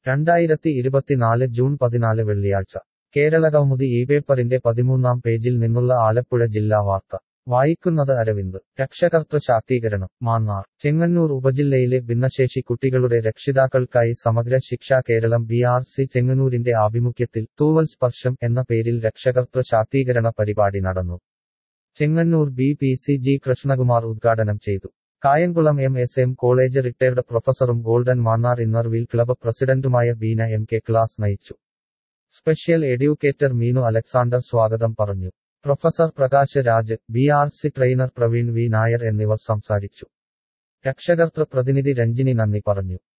രണ്ടായിരത്തി ഇരുപത്തിനാല് ജൂൺ പതിനാല് വെള്ളിയാഴ്ച കേരളകൗമുദി ഈ പേപ്പറിന്റെ പതിമൂന്നാം പേജിൽ നിന്നുള്ള ആലപ്പുഴ ജില്ലാ വാർത്ത വായിക്കുന്നത് അരവിന്ദ് രക്ഷകർതൃ ശാക്തീകരണം മാന്നാർ ചെങ്ങന്നൂർ ഉപജില്ലയിലെ ഭിന്നശേഷി കുട്ടികളുടെ രക്ഷിതാക്കൾക്കായി Samagra Shiksha Keralam B R C ചെങ്ങന്നൂരിന്റെ ആഭിമുഖ്യത്തിൽ തൂവൽ സ്പർശം എന്ന പേരിൽ രക്ഷകർതൃ ശാക്തീകരണ പരിപാടി നടന്നു Chengannur B P C G Krishnakumar ഉദ്ഘാടനം ചെയ്തു Kayamkulam M S M college retired പ്രൊഫസറും ഗോൾഡൻ മാന്നാർ ഇന്നർവീൽ ക്ലബ് പ്രസിഡന്റുമായ ബീന എം കെ ക്ലാസ് നയിച്ചു സ്പെഷ്യൽ എഡ്യൂക്കേറ്റർ മീനു അലക്സാണ്ടർ സ്വാഗതം പറഞ്ഞു professor Prakash Raj B R C trainer Praveen V Nair എന്നിവർ സംസാരിച്ചു രക്ഷകർതൃ പ്രതിനിധി രഞ്ജിനി നന്ദി പറഞ്ഞു